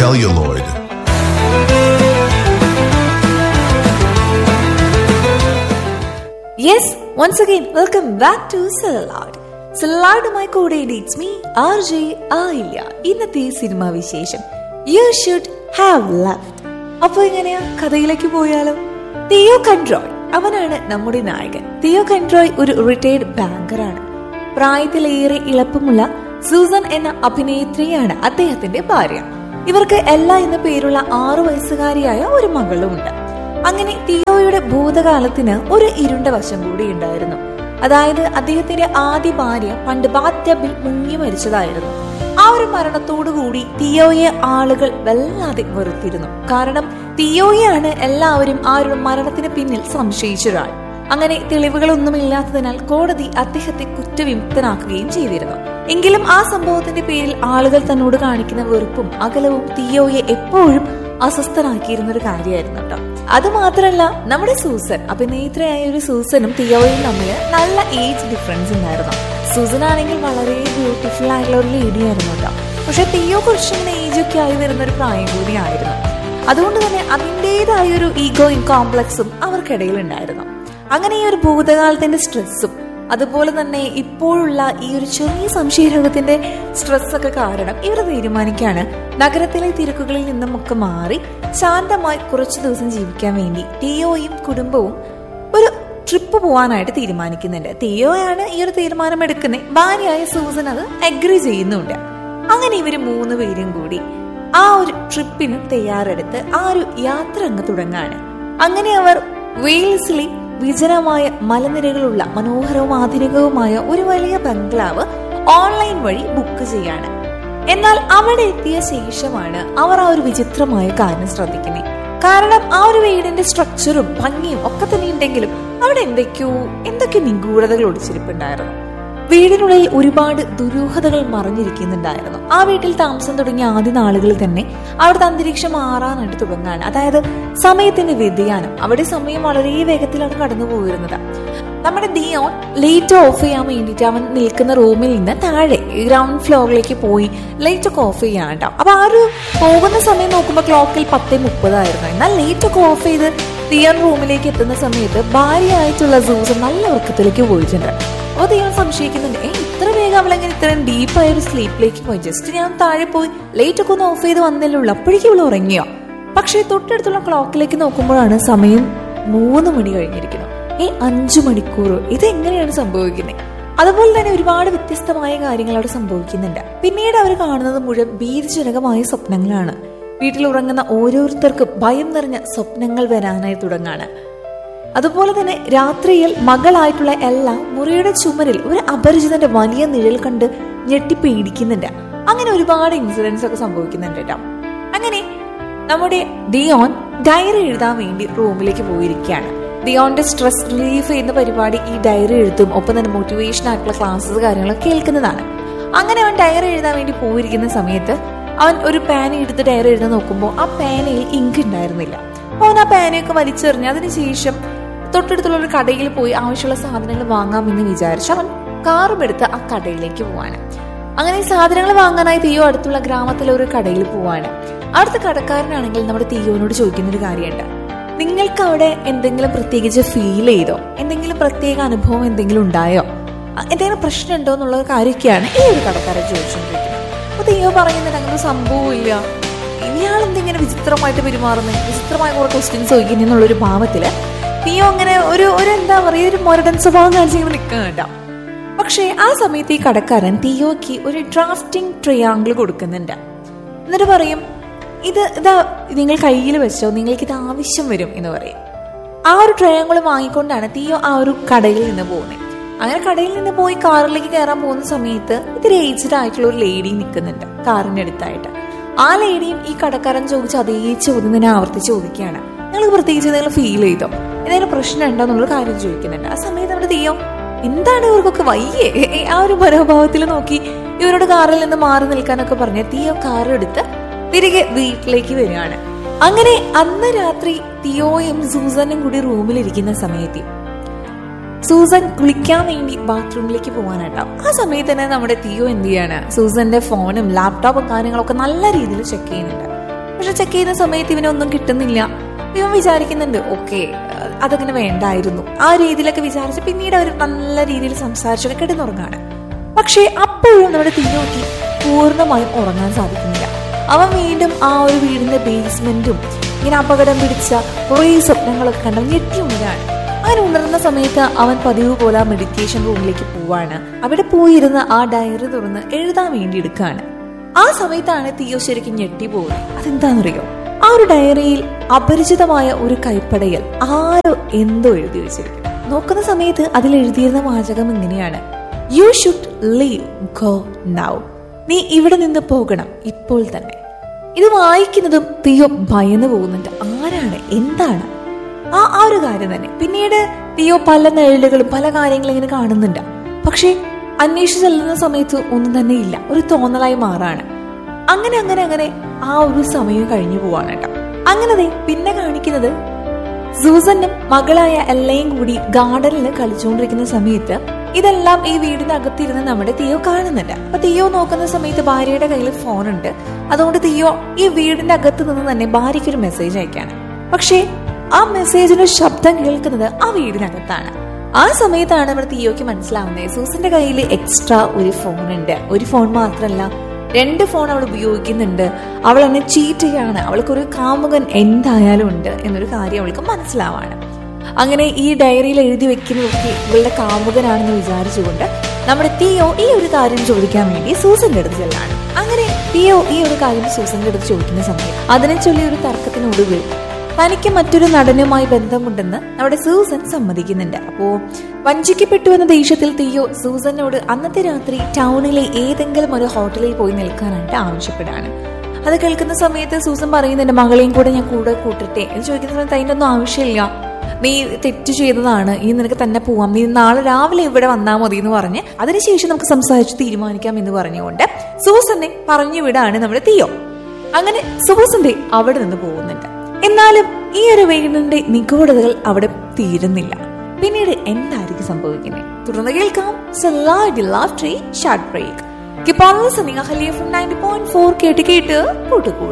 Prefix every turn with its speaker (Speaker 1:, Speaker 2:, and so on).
Speaker 1: celluloid.
Speaker 2: Yes once again welcome back to celluloid സെലലാഡുമായി കൂടെ it's me R J ആയില്ല ഇന്നത്തെ സിനിമാ വിശേഷം യു ഷുഡ് ഹാവ് ലവ് അപ്പൊ എങ്ങനെയാ കഥയിലേക്ക് പോയാലോ തിയോ കൺട്രോയ് അവനാണ് നമ്മുടെ നായകൻ തിയോ കൺട്രോയ് ഒരു റിട്ടയർഡ് ബാങ്കറാണ് പ്രായത്തിലേറെ ഇളപ്പമുള്ള സൂസൻ എന്ന അഭിനേത്രിയാണ് അദ്ദേഹത്തിന്റെ ഭാര്യ ഇവർക്ക് എല്ല എന്ന പേരുള്ള ആറു വയസ്സുകാരിയായ ഒരു മകളുമുണ്ട് അങ്ങനെ തിയോയുടെ ഭൂതകാലത്തിന് ഒരു ഇരുണ്ട വശം കൂടി ഉണ്ടായിരുന്നു അതായത് അദ്ദേഹത്തിന്റെ ആദ്യ ഭാര്യ പണ്ട് ബാത്യബിൽ മുങ്ങി മരിച്ചതായിരുന്നു ആ ഒരു മരണത്തോടുകൂടി തിയോയെ ആളുകൾ വല്ലാതെ വെറുത്തിരുന്നു കാരണം തിയോയെയാണ് എല്ലാവരും ആ ഒരു മരണത്തിന് പിന്നിൽ സംശയിച്ചൊരാൾ അങ്ങനെ തെളിവുകളൊന്നുമില്ലാത്തതിനാൽ കോടതി അദ്ദേഹത്തെ കുറ്റവിമുക്തനാക്കുകയും ചെയ്തിരുന്നു എങ്കിലും ആ സംഭവത്തിന്റെ പേരിൽ ആളുകൾ തന്നോട് കാണിക്കുന്ന വെറുപ്പും അകലവും തിയോയെ എപ്പോഴും അസ്വസ്ഥനാക്കിയിരുന്ന ഒരു കാര്യമായിരുന്നു കേട്ടോ അത് മാത്രമല്ല നമ്മുടെ സൂസൻ അഭിനേത്രിയായ ഒരു സൂസനും തിയോയും തമ്മിൽ നല്ല ഏജ് ഡിഫറൻസ് ഉണ്ടായിരുന്നു സൂസൻ ആണെങ്കിൽ വളരെ ബ്യൂട്ടിഫുൾ ആയിട്ടുള്ള ഒരു ലേഡി ആയിരുന്നു കേട്ടോ പക്ഷെ തിയോ കുറച്ചിങ്ങനെ ഏജ് ഒക്കെ ആയി വരുന്ന ഒരു പ്രായം കൂടി ആയിരുന്നു അതുകൊണ്ട് തന്നെ അതിൻ്റെതായ ഒരു ഈഗോയും കോംപ്ലക്സും അവർക്കിടയിൽ ഉണ്ടായിരുന്നു അങ്ങനെ ഈ ഒരു ഭൂതകാലത്തിന്റെ സ്ട്രെസ്സും അതുപോലെ തന്നെ ഇപ്പോഴുള്ള ഈ ഒരു ചെറിയ സംശയരോഗത്തിന്റെ സ്ട്രെസ് ഒക്കെ കാരണം ഇവർ തീരുമാനിക്കാണ് നഗരത്തിലെ തിരക്കുകളിൽ നിന്നും ഒക്കെ മാറി ശാന്തമായി കുറച്ചു ദിവസം ജീവിക്കാൻ വേണ്ടി ടിയോയും കുടുംബവും ഒരു ട്രിപ്പ് പോകാനായിട്ട് തീരുമാനിക്കുന്നുണ്ട് തിയോയാണ് ഈ ഒരു തീരുമാനം എടുക്കുന്നത് ഭാര്യയായ സൂസൻ അത് അഗ്രി ചെയ്യുന്നുണ്ട് അങ്ങനെ ഇവര് മൂന്ന് പേരും കൂടി ആ ഒരു ട്രിപ്പിന് തയ്യാറെടുത്ത് ആ ഒരു യാത്ര അങ്ങ് തുടങ്ങാണ് അങ്ങനെ അവർ വെയിൽസിലെ വിജനമായ മലനിരകളുള്ള മനോഹരവും ആധുനികവുമായ ഒരു വലിയ ബംഗ്ലാവ് ഓൺലൈൻ വഴി ബുക്ക് ചെയ്യാണ് എന്നാൽ അവിടെ എത്തിയ ശേഷമാണ് അവർ ആ ഒരു വിചിത്രമായ കാര്യം ശ്രദ്ധിക്കുന്നത് കാരണം ആ ഒരു വീടിന്റെ സ്ട്രക്ചറും ഭംഗിയും ഒക്കെ തന്നെ ഉണ്ടെങ്കിലും അവിടെ എന്തൊക്കെയോ എന്തൊക്കെ നിഗൂഢതകൾ ഒളിച്ചിരിപ്പുണ്ടായിരുന്നു വീടിനുള്ളിൽ ഒരുപാട് ദുരൂഹതകൾ മറഞ്ഞിരിക്കുന്നുണ്ടായിരുന്നു ആ വീട്ടിൽ താമസം തുടങ്ങിയ ആദ്യ നാളുകളിൽ തന്നെ അവിടുത്തെ അന്തരീക്ഷം മാറാനായിട്ട് തുടങ്ങാണ് അതായത് സമയത്തിന്റെ വ്യതിയാനം അവിടെ സമയം വളരെ വേഗത്തിലാണ് കടന്നു പോയിരുന്നത് നമ്മുടെ ദിയോൺ ലൈറ്റ് ഓഫ് ചെയ്യാൻ വേണ്ടിയിട്ട് അവൻ നിൽക്കുന്ന റൂമിൽ നിന്ന് താഴെ ഗ്രൗണ്ട് ഫ്ലോറിലേക്ക് പോയി ലൈറ്റ് ഒക്കെ ഓഫ് ചെയ്യാൻ കേട്ടോ അപ്പൊ ആ ഒരു പോകുന്ന സമയം നോക്കുമ്പോൾ ക്ലോക്കിൽ പത്തേ മുപ്പതായിരുന്നു എന്നാൽ ലൈറ്റ് ഒക്കെ ഓഫ് ചെയ്ത് ദിയോൺ റൂമിലേക്ക് എത്തുന്ന സമയത്ത് ഭാര്യയായിട്ടുള്ള സൂസൻ നല്ല ഉറക്കത്തിലേക്ക് പോയിട്ടുണ്ട് അപ്പോൾ ദൈവം സംശയിക്കുന്നുണ്ട് ഏ ഇത്ര വേഗം അവളെങ്ങനെ ഇത്രയും ഡീപ്പായ ഒരു സ്ലീപ്പിലേക്ക് പോയി ജസ്റ്റ് ഞാൻ താഴെ പോയി ലൈറ്റ് ഒക്കെ ഒന്ന് ഓഫ് ചെയ്ത് വന്നല്ലേ ഉള്ളൂ അപ്പോഴേക്കും ഇവൾ ഉറങ്ങിയോ പക്ഷേ തൊട്ടടുത്തുള്ള ക്ലോക്കിലേക്ക് നോക്കുമ്പോഴാണ് സമയം മൂന്ന് മണി കഴിഞ്ഞിരിക്കുന്നത് ഏ അഞ്ചു മണിക്കൂർ ഇത് എങ്ങനെയാണ് സംഭവിക്കുന്നത് അതുപോലെ തന്നെ ഒരുപാട് വ്യത്യസ്തമായ കാര്യങ്ങൾ അവിടെ സംഭവിക്കുന്നുണ്ട് പിന്നീട് അവർ കാണുന്നത് മുഴുവൻ ഭീതിജനകമായ സ്വപ്നങ്ങളാണ് വീട്ടിൽ ഉറങ്ങുന്ന ഓരോരുത്തർക്കും ഭയം നിറഞ്ഞ സ്വപ്നങ്ങൾ വരാനായി തുടങ്ങാണ് അതുപോലെ തന്നെ രാത്രിയിൽ മകളായിട്ടുള്ള എല്ലാ മുറിയുടെ ചുമരിൽ ഒരു അപരിചിതന്റെ വലിയ നിഴൽ കണ്ട് ഞെട്ടി പേടിക്കുന്നുണ്ട് അങ്ങനെ ഒരുപാട് ഇൻസിഡൻസ് ഒക്കെ സംഭവിക്കുന്നുണ്ട് കേട്ടോ അങ്ങനെ നമ്മുടെ ദിയോൻ ഡയറി എഴുതാൻ വേണ്ടി റൂമിലേക്ക് പോയിരിക്കുകയാണ് ദിയോന്റെ സ്ട്രെസ് റിലീഫ് ചെയ്യുന്ന പരിപാടി ഈ ഡയറി എഴുത്തും ഒപ്പം തന്നെ മോട്ടിവേഷൻ ആയിട്ടുള്ള ക്ലാസ്സസ് കാര്യങ്ങളൊക്കെ കേൾക്കുന്നതാണ് അങ്ങനെ അവൻ ഡയറി എഴുതാൻ വേണ്ടി പോയിരിക്കുന്ന സമയത്ത് അവൻ ഒരു പേന എടുത്ത് ഡയറി എഴുതാൻ നോക്കുമ്പോൾ ആ പേനയിൽ ഇങ്ക് ഉണ്ടായിരുന്നില്ല അപ്പോൾ അവൻ ആ പേനയൊക്കെ വലിച്ചെറിഞ്ഞ് അതിനുശേഷം തൊട്ടടുത്തുള്ള ഒരു കടയിൽ പോയി ആവശ്യമുള്ള സാധനങ്ങൾ വാങ്ങാമെന്ന് വിചാരിച്ച് അവൻ കാറും എടുത്ത് ആ കടയിലേക്ക് പോവാണ് അങ്ങനെ ഈ സാധനങ്ങൾ വാങ്ങാനായി തീയോ അടുത്തുള്ള ഗ്രാമത്തിലെ ഒരു കടയിൽ പോവാണ് അടുത്ത കടക്കാരനാണെങ്കിൽ നമ്മുടെ തീയോനോട് ചോദിക്കുന്ന ഒരു കാര്യമുണ്ട് നിങ്ങൾക്ക് അവിടെ എന്തെങ്കിലും പ്രത്യേകിച്ച് ഫീൽ ചെയ്തോ എന്തെങ്കിലും പ്രത്യേക അനുഭവം എന്തെങ്കിലും ഉണ്ടായോ അ- എന്തെങ്കിലും പ്രശ്നമുണ്ടോ എന്നുള്ള ഒരു കാര്യമൊക്കെയാണ് ഈ ഒരു കടക്കാരൻ ചോദിച്ചുകൊണ്ടിരിക്കുന്നത് അപ്പൊ തീയോ പറയുന്നത് അങ്ങനെ സംഭവമില്ല ഇയാൾ എന്തിങ്ങനെ വിചിത്രമായിട്ട് പെരുമാറുന്നത് വിചിത്രമായ കുറെ ക്വസ്റ്റ്യൻസ് ചോദിക്കുന്നു എന്നുള്ളൊരു ഭാവത്തില് തീയോ അങ്ങനെ ഒരു ഒരു എന്താ പറയുക ഒരു മൊരടൻ സ്വഭാവം കാണിച്ച് ഇങ്ങനെ നിൽക്കുക കേട്ടോ പക്ഷേ ആ സമയത്ത് ഈ കടക്കാരൻ തിയോക്ക് ഒരു ഡ്രാഫ്റ്റിംഗ് ട്രയാങ്കിൾ കൊടുക്കുന്നുണ്ട് എന്നിട്ട് പറയും ഇത് ഇതാ നിങ്ങൾ കയ്യിൽ വെച്ചോ നിങ്ങൾക്ക് ഇത് ആവശ്യം വരും എന്ന് പറയും ആ ഒരു ട്രയാങ്കിൾ വാങ്ങിക്കൊണ്ടാണ് തിയോ ആ ഒരു കടയിൽ നിന്ന് പോകുന്നത് അങ്ങനെ കടയിൽ നിന്ന് പോയി കാറിലേക്ക് കയറാൻ പോകുന്ന സമയത്ത് ഇത്തിരി ഏജ്ഡ് ആയിട്ടുള്ള ഒരു ലേഡി നിൽക്കുന്നുണ്ട് കാറിന്റെ അടുത്തായിട്ട് ആ ലേഡിയും ഈ കടക്കാരൻ ചോദിച്ച അതേ ചോദ്യം തന്നെ ആവർത്തിച്ച് ചോദിക്കുകയാണ് നിങ്ങൾ പ്രത്യേകിച്ച് എന്തെങ്കിലും ഫീൽ ചെയ്തോ എന്തെങ്കിലും പ്രശ്നം ഉണ്ടോ എന്നുള്ള കാര്യം ചോദിക്കുന്നുണ്ട് ആ സമയത്ത് നമ്മുടെ തീയോ എന്താണ് ഇവർക്കൊക്കെ വയ്യേ ആ ഒരു മനോഭാവത്തിൽ നോക്കി ഇവരോട് കാറിൽ നിന്ന് മാറി നിൽക്കാനൊക്കെ പറഞ്ഞ് തീയോ കാർ എടുത്ത് തിരികെ വീട്ടിലേക്ക് വരികയാണ് അങ്ങനെ അന്ന് രാത്രി തിയോയും സൂസനും കൂടി റൂമിലിരിക്കുന്ന സമയത്ത് സൂസൻ കുളിക്കാൻ വേണ്ടി ബാത്റൂമിലേക്ക് പോകാനായിട്ടാവും ആ സമയത്ത് തന്നെ നമ്മുടെ തിയോ എന്ത് ചെയ്യാണ് സൂസന്റെ ഫോണും ലാപ്ടോപ്പും കാര്യങ്ങളൊക്കെ നല്ല രീതിയിൽ ചെക്ക് ചെയ്യുന്നുണ്ട് പക്ഷെ ചെക്ക് ചെയ്യുന്ന സമയത്ത് ഇവനൊന്നും കിട്ടുന്നില്ല ഇവൻ വിചാരിക്കുന്നുണ്ട് ഓക്കെ അതങ്ങനെ വേണ്ടായിരുന്നു ആ രീതിയിലൊക്കെ വിചാരിച്ച് പിന്നീട് അവർ നല്ല രീതിയിൽ സംസാരിച്ചൊക്കെ കിടന്നുറങ്ങാണ് പക്ഷേ അപ്പോഴും നമ്മുടെ തീനോക്കി പൂർണ്ണമായും ഉറങ്ങാൻ സാധിക്കുന്നില്ല അവൻ വീണ്ടും ആ ഒരു വീടിന്റെ ബേസ്മെന്റും ഇങ്ങനെ അപകടം പിടിച്ച കുറേ സ്വപ്നങ്ങളൊക്കെ കണ്ട് ഞെട്ടി ഉണരാണ് അവൻ ഉണർന്ന സമയത്ത് അവൻ പതിവ് പോലെ ആ മെഡിറ്റേഷൻ റൂമിലേക്ക് പോവാണ് അവിടെ പോയിരുന്ന് ആ ഡയറി തുറന്ന് എഴുതാൻ വേണ്ടി എടുക്കുകയാണ് ആ സമയത്താണ് തീയോ ശരിക്കും ഞെട്ടി പോകുന്നത് അതെന്താണെന്നറിയോ ആ ഒരു ഡയറിയിൽ അപരിചിതമായ ഒരു കൈപ്പടയിൽ ആരോ എന്തോ എഴുതി വെച്ചിരിക്കും നോക്കുന്ന സമയത്ത് അതിൽ എഴുതിയിരുന്ന വാചകം ഇങ്ങനെയാണ് you should leave go now നീ ഇവിടെ നിന്ന് പോകണം ഇപ്പോൾ തന്നെ ഇത് വായിക്കുന്നതും തിയോ ഭയന്നു പോകുന്നുണ്ട് ആരാണ് എന്താണ് ആ ആ ഒരു കാര്യം തന്നെ പിന്നീട് തിയോ പല നിഴലുകളും പല കാര്യങ്ങളും ഇങ്ങനെ കാണുന്നുണ്ട് പക്ഷേ അന്വേഷിച്ച് ചെല്ലുന്ന സമയത്ത് ഒന്നും തന്നെ ഇല്ല ഒരു തോന്നലായി മാറാണ് അങ്ങനെ അങ്ങനെ അങ്ങനെ ആ ഒരു സമയം കഴിഞ്ഞു പോവാണ് കേട്ടോ അങ്ങനെ ദേ പിന്നെ കാണിക്കുന്നത് സൂസനും മകളായ എല്ലയും കൂടി ഗാർഡനിൽ കളിച്ചുകൊണ്ടിരിക്കുന്ന സമയത്ത് ഇതെല്ലാം ഈ വീടിന്റെ അകത്തിരുന്ന് നമ്മുടെ തിയോ കാണുന്നുണ്ട് അപ്പൊ തിയോ നോക്കുന്ന സമയത്ത് ഭാര്യയുടെ കയ്യിൽ ഫോണുണ്ട് അതുകൊണ്ട് തിയോ ഈ വീടിന്റെ അകത്ത് നിന്ന് തന്നെ ഭാര്യയ്ക്ക് ഒരു മെസ്സേജ് അയക്കാണ് പക്ഷേ ആ മെസ്സേജിന്റെ ശബ്ദം കേൾക്കുന്നത് ആ വീടിനകത്താണ് ആ സമയത്താണ് നമ്മുടെ തിയോക്ക് മനസ്സിലാവുന്നത് സൂസന്റെ കയ്യിൽ എക്സ്ട്രാ ഒരു ഫോൺ ഉണ്ട് ഒരു ഫോൺ മാത്രമല്ല രണ്ട് ഫോൺ അവൾ ഉപയോഗിക്കുന്നുണ്ട് അവൾ എന്നെ ചീറ്റ് ചെയ്യാണ് അവൾക്കൊരു കാമുകൻ എന്തായാലും ഉണ്ട് എന്നൊരു കാര്യം അവൾക്ക് മനസ്സിലാവാണ് അങ്ങനെ ഈ ഡയറിയിൽ എഴുതി വെക്കുന്നതൊക്കെ ഇവളുടെ കാമുകനാണെന്ന് വിചാരിച്ചുകൊണ്ട് നമ്മുടെ തിയോ ഈ ഒരു കാര്യം ചോദിക്കാൻ വേണ്ടി സൂസന്റെ അടുത്ത് ചെല്ലാണ് അങ്ങനെ തിയോ ഈ ഒരു കാര്യം സൂസന്റെ അടുത്ത് ചോദിക്കുന്ന സമയം അതിനെ ചൊല്ലി ഒരു തർക്കത്തിനൊടുവിൽ തനിക്ക് മറ്റൊരു നടനുമായി ബന്ധമുണ്ടെന്ന് നമ്മുടെ സൂസൻ സമ്മതിക്കുന്നുണ്ട് അപ്പോ വഞ്ചിക്കപ്പെട്ടു എന്ന ദേഷ്യത്തിൽ തീയോ സൂസനോട് അന്നത്തെ രാത്രി ടൗണിലെ ഏതെങ്കിലും ഒരു ഹോട്ടലിൽ പോയി നിൽക്കാനായിട്ട് ആവശ്യപ്പെടാണ് അത് കേൾക്കുന്ന സമയത്ത് സൂസൻ പറയുന്നുണ്ട് മകളെയും കൂടെ ഞാൻ കൂടെ കൂട്ടട്ടെ എന്ന് ചോദിക്കുന്ന സമയത്ത് അതിൻ്റെ ഒന്നും ആവശ്യമില്ല നീ തെറ്റ് ചെയ്തതാണ് ഇനി നിനക്ക് തന്നെ പോവാം നീ നാളെ രാവിലെ ഇവിടെ വന്നാൽ മതി എന്ന് പറഞ്ഞ് അതിനുശേഷം നമുക്ക് സംസാരിച്ച് തീരുമാനിക്കാം എന്ന് പറഞ്ഞുകൊണ്ട് സൂസനെ പറഞ്ഞു വിടാണ് നമ്മുടെ തീയോ അങ്ങനെ സൂസന്റെ അവിടെ നിന്ന് പോകുന്നുണ്ട് എന്നാലും ഈ ഒരു വീടിന്റെ നിഗൂഢതകൾ അവിടെ തീരുന്നില്ല പിന്നീട് എന്തായിരിക്കും സംഭവിക്കുന്നത് തുടർന്ന് കേൾക്കാം ഷാർട്ട് ബ്രേക്ക് കിപ്പോൾ Ahalya from ninety point four കേട്ട് കേട്ട് കൂട്ടുകൂടാം